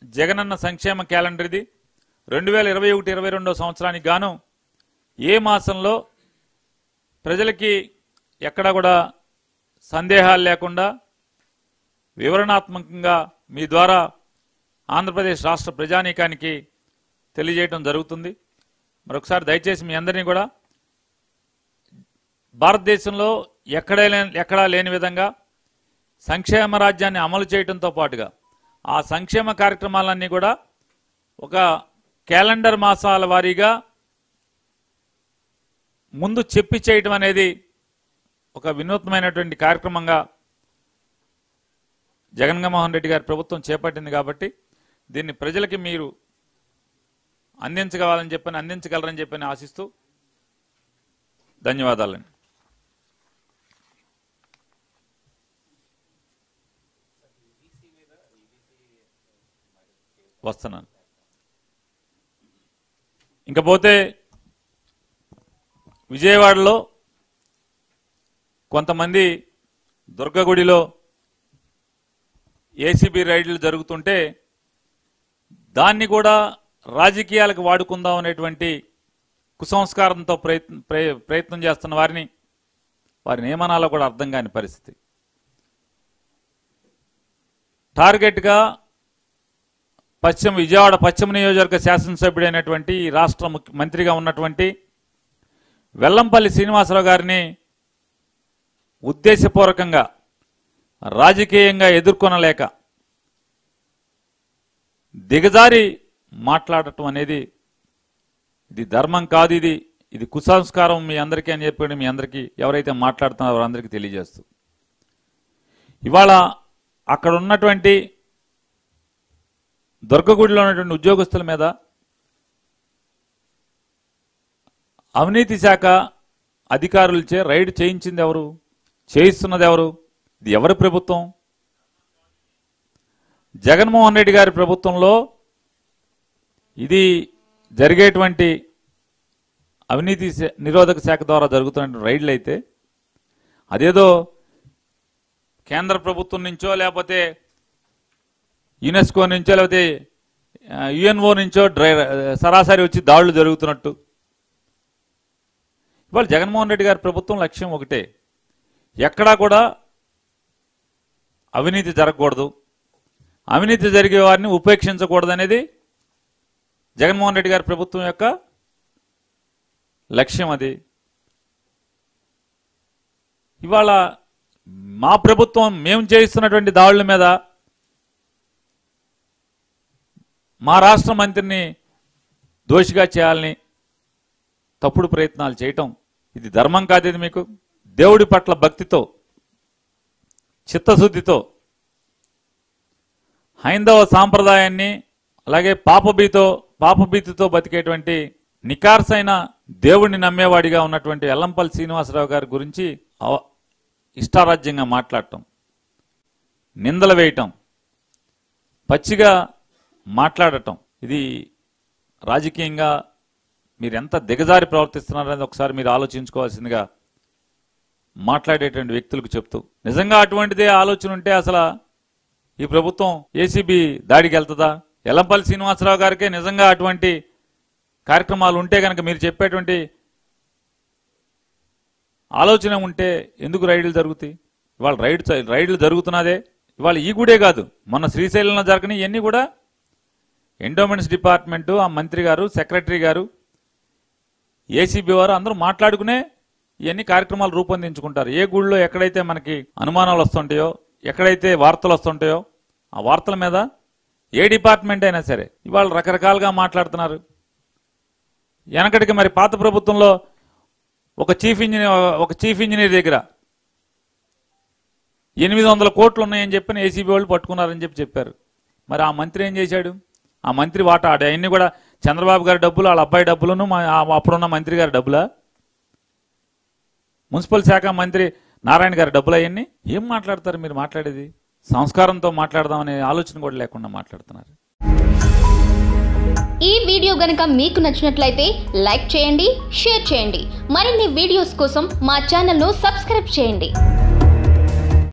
జగనన్న సంక్షేమ క్యాలెండర్ ఇది రెండు వేల ఇరవై ఒకటి ఇరవై రెండో సంవత్సరానికి గాను ఏ మాసంలో ప్రజలకి ఎక్కడ కూడా సందేహాలు లేకుండా వివరణాత్మకంగా మీ ద్వారా ఆంధ్రప్రదేశ్ రాష్ట్ర ప్రజానీకానికి తెలియజేయడం జరుగుతుంది మరొకసారి దయచేసి మీ అందరినీ కూడా భారతదేశంలో ఎక్కడే లేని- ఎక్కడా లేని విధంగా సంక్షేమ రాజ్యాన్ని అమలు చేయడంతో పాటుగా ఆ సంక్షేమ కార్యక్రమాలన్నీ కూడా ఒక క్యాలెండర్ మాసాల వారీగా ముందు చెప్పి చేయటం అనేది ఒక వినూత్నమైనటువంటి కార్యక్రమంగా జగన్మోహన్ రెడ్డి గారి ప్రభుత్వం చేపట్టింది కాబట్టి దీన్ని ప్రజలకి మీరు అందించగలని చెప్పని అందించగలరని చెప్పని ఆశిస్తూ ధన్యవాదాలండి వస్తున్నాను ఇంకపోతే విజయవాడలో కొంతమంది దుర్గగుడిలో ఏసీబీ రైడ్లు జరుగుతుంటే దాన్ని కూడా రాజకీయాలకు వాడుకుందాం అనేటువంటి కుసంస్కారంతో ప్రయత్న ప్రయ- ప్రయత్నం చేస్తున్న వారిని వారిని ఏమనాలో కూడా అర్థం కాని పరిస్థితి టార్గెట్గా పశ్చిమ విజయవాడ పశ్చిమ నియోజకవర్గ శాసనసభ్యుడైనటువంటి ఈ రాష్ట్ర ముఖ్య మంత్రిగా ఉన్నటువంటి వెల్లంపల్లి శ్రీనివాసరావు గారిని ఉద్దేశపూర్వకంగా రాజకీయంగా ఎదుర్కొనలేక దిగజారి మాట్లాడటం అనేది ఇది ధర్మం కాదు ఇది ఇది కుసంస్కారం మీ అందరికీ అని చెప్పి మీ అందరికీ ఎవరైతే మాట్లాడుతున్నారో వారందరికీ తెలియజేస్తూ ఇవాళ అక్కడ ఉన్నటువంటి దుర్గగుడిలో ఉన్నటువంటి ఉద్యోగస్తుల మీద అవినీతి శాఖ అధికారులచే రైడ్ చేయించింది ఎవరు చేయిస్తున్నది ఎవరు ఇది ఎవరి ప్రభుత్వం జగన్మోహన్ రెడ్డి గారి ప్రభుత్వంలో ఇది జరిగేటువంటి అవినీతి శా- నిరోధక శాఖ ద్వారా జరుగుతున్న రైడ్లు అయితే అదేదో కేంద్ర ప్రభుత్వం నుంచో లేకపోతే యునెస్కో నుంచో లేకపోతే యుఎన్ఓ నుంచో డ్రై సరాసరి వచ్చి దాడులు జరుగుతున్నట్టు ఇవాళ జగన్మోహన్ రెడ్డి గారి ప్రభుత్వం లక్ష్యం ఒకటే ఎక్కడా కూడా అవినీతి జరగకూడదు అవినీతి జరిగే వారిని ఉపేక్షించకూడదు అనేది జగన్మోహన్ రెడ్డి గారి ప్రభుత్వం యొక్క లక్ష్యం అది ఇవాళ మా ప్రభుత్వం మేము చేయిస్తున్నటువంటి దాడుల మీద మా రాష్ట్ర మంత్రిని దోషిగా చేయాలని తప్పుడు ప్రయత్నాలు చేయటం ఇది ధర్మం కాదు ఇది మీకు దేవుడి పట్ల భక్తితో చిత్తశుద్ధితో హైందవ సాంప్రదాయాన్ని అలాగే పాపభీతో పాపభీతితో బతికేటువంటి నికార్సైన దేవుడిని నమ్మేవాడిగా ఉన్నటువంటి ఎల్లంపల్లి శ్రీనివాసరావు గారి గురించి అవ- ఇష్టారాజ్యంగా మాట్లాడటం నిందలు వేయటం పచ్చిగా మాట్లాడటం ఇది రాజకీయంగా మీరు ఎంత దిగజారి ప్రవర్తిస్తున్నారనేది ఒకసారి మీరు ఆలోచించుకోవాల్సిందిగా మాట్లాడేటువంటి వ్యక్తులకు చెప్తూ నిజంగా అటువంటిదే ఆలోచన ఉంటే అసలు ఈ ప్రభుత్వం ఏసీబీ దాడికి వెళ్తుందా ఎల్లంపల్లి శ్రీనివాసరావు గారికే నిజంగా అటువంటి కార్యక్రమాలు ఉంటే కనుక మీరు చెప్పేటువంటి ఆలోచన ఉంటే ఎందుకు రైడ్లు జరుగుతాయి ఇవాళ రైడ్ రైడ్లు జరుగుతున్నదే ఇవాళ ఈ గుడే కాదు మొన్న శ్రీశైలంలో జరగని ఇవన్నీ కూడా ఎండోమెంట్స్ డిపార్ట్మెంటు ఆ మంత్రి గారు సెక్రటరీ గారు ఏసీబీ వారు అందరూ మాట్లాడుకునే ఇవన్నీ కార్యక్రమాలు రూపొందించుకుంటారు ఏ గుడిలో ఎక్కడైతే మనకి అనుమానాలు వస్తుంటాయో ఎక్కడైతే వార్తలు వస్తుంటాయో ఆ వార్తల మీద ఏ డిపార్ట్మెంట్ అయినా సరే ఇవాళ రకరకాలుగా మాట్లాడుతున్నారు వెనకటికి మరి పాత ప్రభుత్వంలో ఒక చీఫ్ ఇంజనీర్ ఒక చీఫ్ ఇంజనీర్ దగ్గర ఎనిమిది వందల కోట్లు ఉన్నాయని చెప్పి ఏసీబీ వాళ్ళు పట్టుకున్నారని చెప్పి చెప్పారు మరి ఆ మంత్రి ఏం చేశాడు ఆ మంత్రి వాటా ఆడే అవన్నీ కూడా చంద్రబాబు గారి డబ్బులు వాళ్ళ అబ్బాయి డబ్బులను మా- ఆ అప్పుడున్న మంత్రి గారి డబ్బులా మున్సిపల్ శాఖ మంత్రి నారాయణ గారి డబ్బులు అవన్నీ ఏం మాట్లాడతారు మీరు మాట్లాడేది సంస్కారంతో మాట్లాడదామనే ఆలోచన కూడా లేకుండా మాట్లాడుతున్నారు ఈ వీడియో గనుక మీకు నచ్చినట్లయితే లైక్ చేయండి షేర్ చేయండి మరిన్ని వీడియోస్ కోసం మా ఛానల్ను సబ్స్క్రైబ్ చేయండి